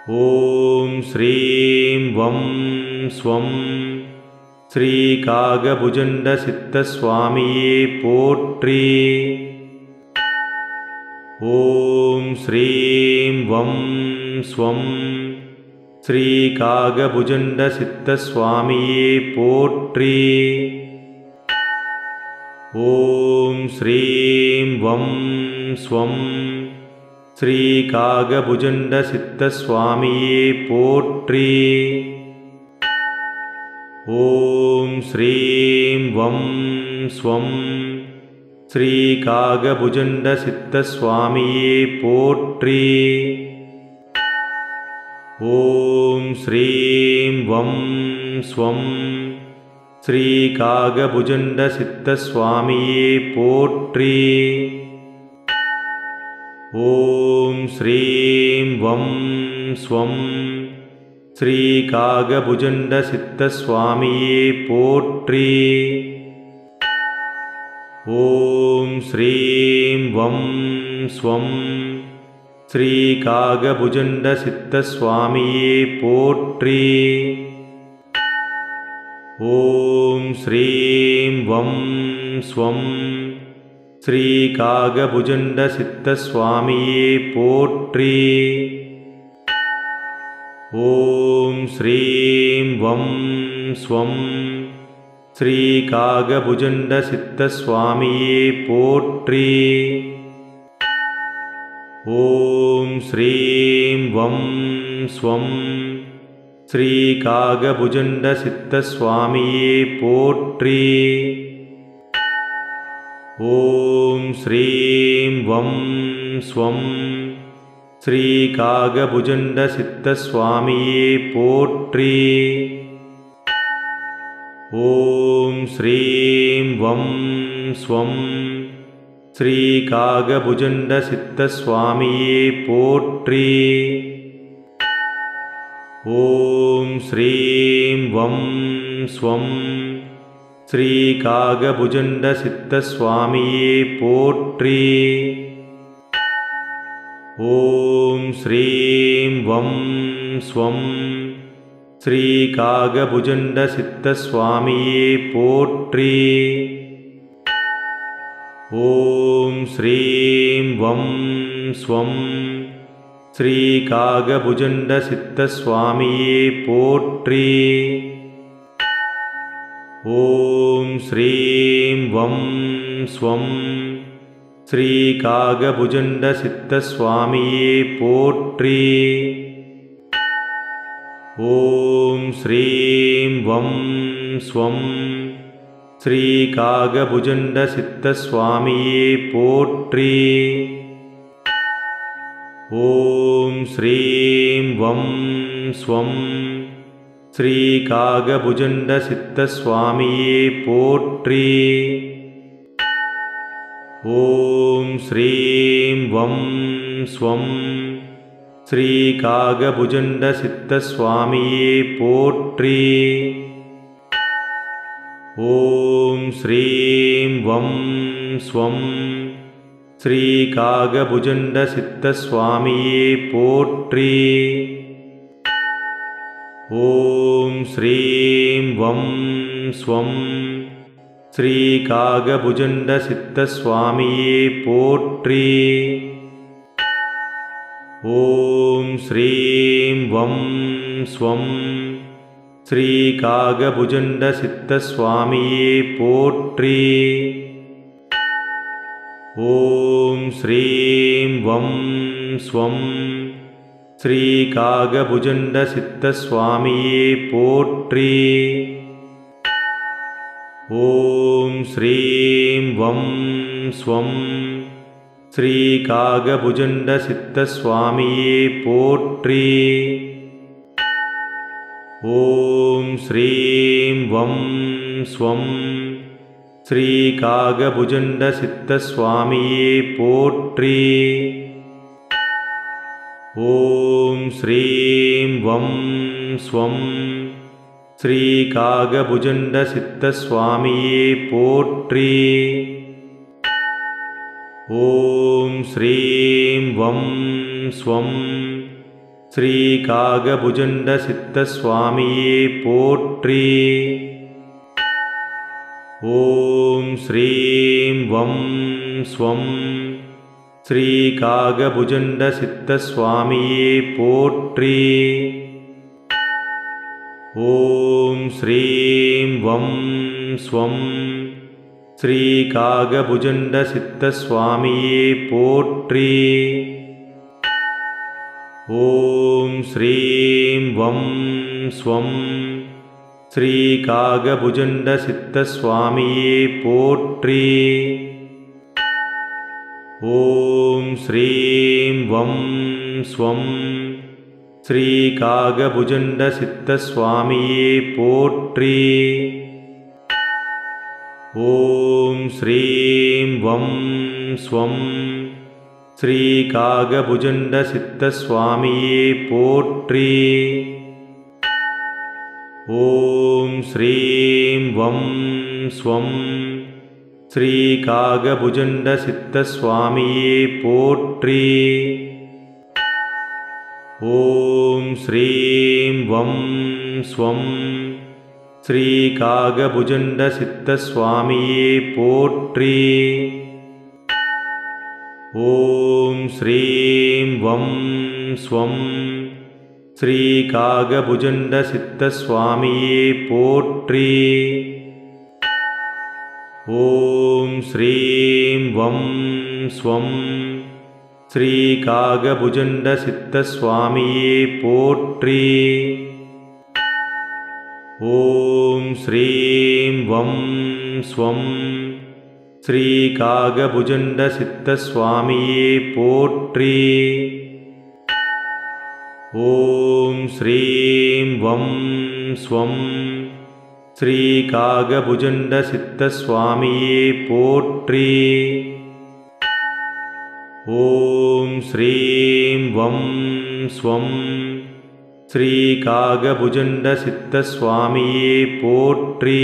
ॐ श्रीं वं स्वं श्रीकागभुजण्डसिद्धस्वामिये पोट्रि ॐ श्रीं वं स्वं श्रीकागभुजण्डसिद्धस्वामिये पोट्रि ॐ श्रीं वं स्वं श्रीकागभुजण्डसिद्धस्वामिये पोट्रि ॐ श्रीं वं स्वं श्रीकागभुजण्डसिद्धस्वामिये पोट्रि ॐ श्रीं वं स्वं श्रीकागभुजण्डसिद्धस्वामिये पोट्रि ॐ श्रीं वं स्वं श्रीकागभुजण्डसिद्धस्वामिये पोट्रि ॐ श्रीं वं स्वं श्रीकागभुजण्डसिद्धस्वामिये पोट्रि ॐ श्रीं वं स्वं श्रीकागभुजण्डसिद्धस्वामिये पोट्रि ॐ श्रीं वं स्वं श्रीकागभुजण्डसिद्धस्वामिये पोट्रि ॐ श्रीं वं स्वं श्रीकागभुजण्डसिद्धस्वामिये पोट्रि ॐ श्रीं वं स्वं श्रीकागभुजण्डसिद्धस्वामिये पोट्रि ॐ श्रीं वं स्वं श्रीकागभुजण्डसिद्धस्वामिये पोट्रि ॐ श्रीं वं स्वं श्रीकागभुजण्डसिद्धस्वामिये पोट्रि ॐ श्रीं वं स्वं श्रीकागभुजण्डसिद्धस्वामिये पोट्रि ॐ श्रीं वं स्वं श्रीकागभुजण्डसिद्धस्वामिये पोट्रि ॐ श्रीं वं स्वं श्रीकागभुजण्डसिद्धस्वामिये पोट्रि ॐ श्रीं वं स्वं श्रीकागभुजण्डसिद्धस्वामिये पोट्रि ॐ श्रीं वं स्वं श्रीकागभुजण्डसिद्धस्वामिये पोट्रि ॐ श्रीं वं स्वं श्रीकागभुजण्डसिद्धस्वामिये पोट्रि ॐ श्रीं वं स्वं श्रीकागभुजण्डसिद्धस्वामिये पोट्रि ॐ श्रीं वं स्वं श्रीकागभुजण्डसिद्धस्वामिये पोट्रि ॐ श्रीं वं स्वं श्रीकागभुजण्डसिद्धस्वामिये पोट्रि ॐ श्रीं वं स्वं श्रीकागभुजण्डसिद्धस्वामिये पोट्रि ॐ श्रीं वं स्वं श्रीकागभुजण्डसिद्धस्वामिये पोट्रि ॐ श्रीं वं स्वं श्रीकागभुजण्डसिद्धस्वामिये पोट्रि ॐ श्रीं वं स्वं श्रीकागभुजण्डसिद्धस्वामिये पोट्रि ॐ श्रीं वं स्वं ஸ்ரீ காகபுஜண்ட சித்த சுவாமியே போற்றி ஓம் ஸ்ரீம் வம் ஸ்வம் ஸ்ரீ காகபுஜண்ட சித்த சுவாமியே போற்றி ஓம் ஸ்ரீம் வம் ஸ்வம் ஸ்ரீ காகபுஜண்ட சித்த சுவாமியே போற்றி ஓம் ஸ்ரீம் வம் ஸ்வம் ஸ்ரீ காகபுஜண்ட சித்த சுவாமியே போற்றி ஓம் ஸ்ரீம் வம் ஸ்வம் ஸ்ரீ காகபுஜண்ட சித்த சுவாமியே போற்றி ஓம் ஸ்ரீம் வம் ஸ்வம் ஸ்ரீ காகபுஜண்ட சித்த சுவாமியே போற்றி ஓம் ஸ்ரீம் வம் ஸ்வம் ஸ்ரீ காகபுஜண்ட சித்த சுவாமியே போற்றி ஓம் ஸ்ரீம் வம் ஸ்வம் ஸ்ரீ காகபுஜண்ட சித்த சுவாமியே போற்றி ஓம் ஸ்ரீம் வம் ஸ்வம் ஸ்ரீ காகபுஜண்ட சித்த சுவாமியே போற்றி ஓம் ஸ்ரீம் வம் ஸ்வம் ஸ்ரீ காகபுஜண்ட சித்த சுவாமியே போற்றி ஓம் ஸ்ரீம் வம் ஸ்வம் ஸ்ரீ காகபுஜண்ட சித்த சுவாமியே போற்றி ஓம் ஸ்ரீம் வம் ஸ்வம் ஸ்ரீ காகபுஜண்ட சித்த சுவாமியே போற்றி ஓம் ஸ்ரீம் வம் ஸ்வம் ஸ்ரீ காகபுஜண்ட சித்த சுவாமியே போற்றி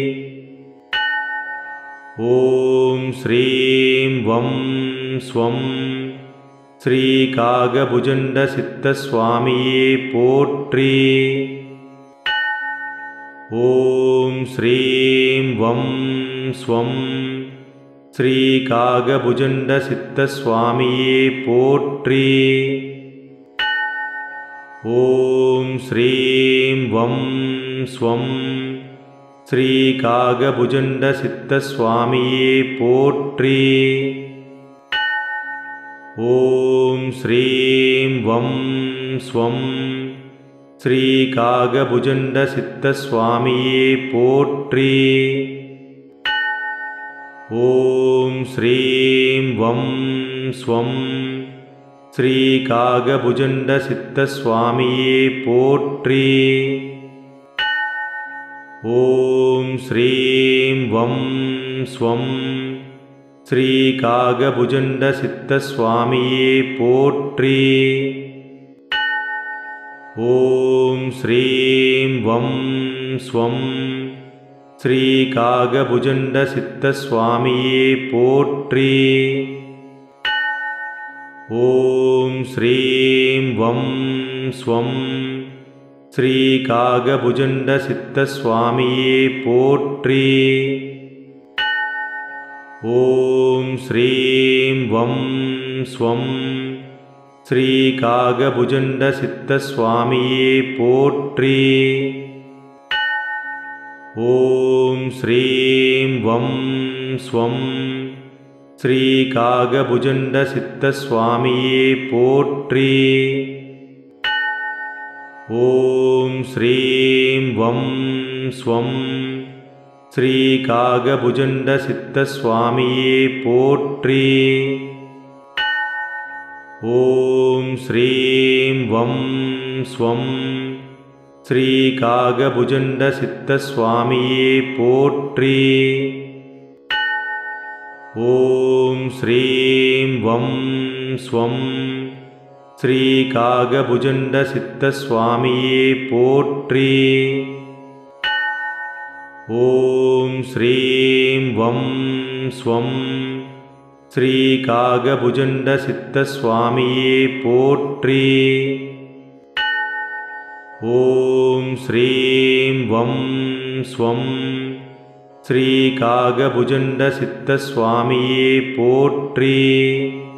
ஓம் ஸ்ரீம் வம் ஸ்வம் ஸ்ரீ காகபுஜண்ட சித்த சுவாமியே போற்றி ஓம் ஸ்ரீம் வம் ஸ்வம் ஸ்ரீ காகபுஜண்ட சித்த சுவாமியே போற்றி ஓம் ஸ்ரீம் வம் ஸ்வம் ஸ்ரீ காகபுஜண்ட சித்த சுவாமியே போற்றி ஓம் ஸ்ரீம் வம் ஸ்வம் ஸ்ரீ காகபுஜண்ட சித்த சுவாமியே போற்றி ஓம் ஸ்ரீம் வம் ஸ்வம் ஸ்ரீ காகபுஜண்ட சித்த சுவாமியே போற்றி ஓம் ஸ்ரீம் வம் ஸ்வம் ஸ்ரீ காகபுஜண்ட சித்த சுவாமியே போற்றி ஓம் ஸ்ரீம் வம் ஸ்வம் ஸ்ரீ காகபுஜண்ட சித்த சுவாமியே போற்றி ஓம் ஸ்ரீம் வம் ஸ்வம் ஸ்ரீ காகபுஜண்ட சித்த சுவாமியே போற்றி ஓம் ஸ்ரீம் வம் ஸ்வம் ஸ்ரீ காகபுஜண்ட சித்த சுவாமியே போற்றி ஓம் ஸ்ரீம் வம் ஸ்வம் ஸ்ரீ காகபுஜண்ட சித்த சுவாமியே போற்றி ஓம் ஸ்ரீம் வம் ஸ்வம் ஸ்ரீ காகபுஜண்ட சித்த சுவாமியே போற்றி ஓம் ஸ்ரீம் வம் ஸ்வம் ஸ்ரீ காகபுஜண்ட சித்த சுவாமியே போற்றி ஓம் ஸ்ரீம் வம் ஸ்வம் ஸ்ரீ காகபுஜண்ட சித்த சுவாமியே போற்றி ஓம் ஸ்ரீம் வம் ஸ்வம் ஸ்ரீ காகபுஜண்ட சித்த சுவாமியே போற்றி ॐ श्रीं वं स्वं श्रीकागभुजण्डसिद्धस्वामिये पोट्रि